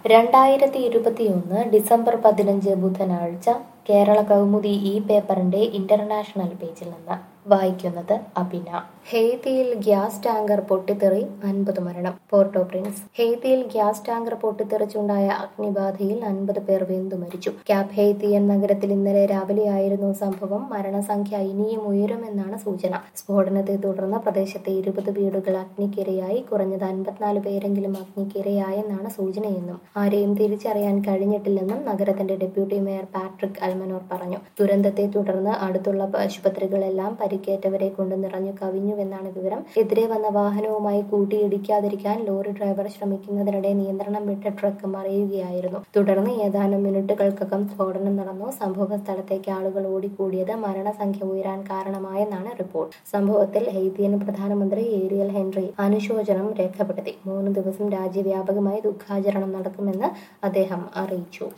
രണ്ടായിരത്തി ഇരുപത്തിയൊന്ന് ഡിസംബർ പതിനഞ്ച് ബുധനാഴ്ച കേരള കൗമുദി ഈ പേപ്പറിന്റെ ഇന്റർനാഷണൽ പേജിൽ നിന്ന് വായിക്കുന്നത് അബിന ഹെയ്തിയിൽ ഗ്യാസ് ടാങ്കർ പൊട്ടിത്തെറി അൻപത് മരണം പോർട്ടോ പ്രിൻസ് ഹെയ്തിയിൽ ഗ്യാസ് ടാങ്കർ പൊട്ടിത്തെറിച്ചുണ്ടായ അഗ്നിബാധയിൽ അൻപത് പേർ വെന്തു മരിച്ചു ക്യാപ് ഹെയ്തിയൻ നഗരത്തിൽ ഇന്നലെ രാവിലെയായിരുന്നു സംഭവം മരണസംഖ്യ ഇനിയും ഉയരുമെന്നാണ് സൂചന സ്ഫോടനത്തെ തുടർന്ന് പ്രദേശത്തെ ഇരുപത് വീടുകൾ അഗ്നിക്കിരയായി കുറഞ്ഞത് അൻപത്തിനാല് പേരെങ്കിലും അഗ്നിക്കിരയായെന്നാണ് സൂചനയെന്നും ആരെയും തിരിച്ചറിയാൻ കഴിഞ്ഞിട്ടില്ലെന്നും നഗരത്തിന്റെ ഡെപ്യൂട്ടി മേയർ പാട്രിക് അൽമനോർ പറഞ്ഞു ദുരന്തത്തെ തുടർന്ന് അടുത്തുള്ള ആശുപത്രികളെല്ലാം പരിക്കേറ്റവരെ കൊണ്ട് നിറഞ്ഞു കവിഞ്ഞുവെന്നാണ് വിവരം എതിരെ വന്ന വാഹനവുമായി കൂട്ടിയിടിക്കാതിരിക്കാൻ ലോറി ഡ്രൈവർ ശ്രമിക്കുന്നതിനിടെ നിയന്ത്രണം വിട്ട ട്രക്ക് മറിയുകയായിരുന്നു തുടർന്ന് ഏതാനും മിനിറ്റുകൾക്കകം സ്ഫോടനം നടന്നു സംഭവ സ്ഥലത്തേക്ക് ആളുകൾ ഓടിക്കൂടിയത് മരണസംഖ്യ ഉയരാൻ കാരണമായെന്നാണ് റിപ്പോർട്ട് സംഭവത്തിൽ ഹെയ്തിയൻ പ്രധാനമന്ത്രി ഏരിയൽ ഹെൻറി അനുശോചനം രേഖപ്പെടുത്തി മൂന്ന് ദിവസം രാജ്യവ്യാപകമായി ദുഃഖാചരണം നടക്കുമെന്ന് അദ്ദേഹം അറിയിച്ചു